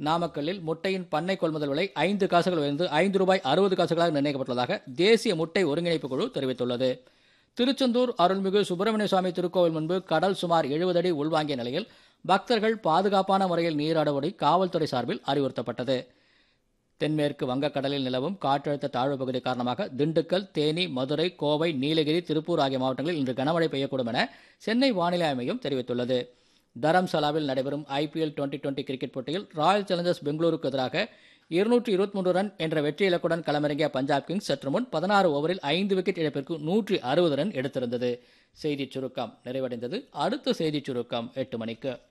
நாமக்கல்லில் முட்டையின் பண்ணை கொள்முதல் விலை ஐந்து காசுகள் உயர்ந்து ஐந்து ரூபாய் அறுபது காசுகளாக நிர்ணயிக்கப்பட்டுள்ளதாக தேசிய முட்டை ஒருங்கிணைப்பு குழு தெரிவித்துள்ளது திருச்செந்தூர் அருள்மிகு சுப்பிரமணிய சுவாமி திருக்கோவில் முன்பு கடல் சுமார் எழுபது அடி உள்வாங்கிய நிலையில் பக்தர்கள் பாதுகாப்பான முறையில் நீராடும்படி காவல்துறை சார்பில் அறிவுறுத்தப்பட்டது தென்மேற்கு வங்கக்கடலில் நிலவும் காற்றழுத்த தாழ்வு பகுதி காரணமாக திண்டுக்கல் தேனி மதுரை கோவை நீலகிரி திருப்பூர் ஆகிய மாவட்டங்களில் இன்று கனமழை பெய்யக்கூடும் என சென்னை வானிலை ஆய்வு மையம் தெரிவித்துள்ளது தரம்சாலாவில் நடைபெறும் ஐபிஎல் டுவெண்டி டுவெண்டி கிரிக்கெட் போட்டியில் ராயல் சேலஞ்சர்ஸ் பெங்களூருக்கு எதிராக இருநூற்று இருபத்தி மூன்று ரன் என்ற வெற்றி இலக்குடன் களமிறங்கிய பஞ்சாப் கிங்ஸ் சற்று முன் பதினாறு ஓவரில் ஐந்து விக்கெட் இழப்பிற்கு நூற்றி அறுபது ரன் எடுத்திருந்தது செய்திச் சுருக்கம் நிறைவடைந்தது அடுத்த செய்திச் சுருக்கம் எட்டு மணிக்கு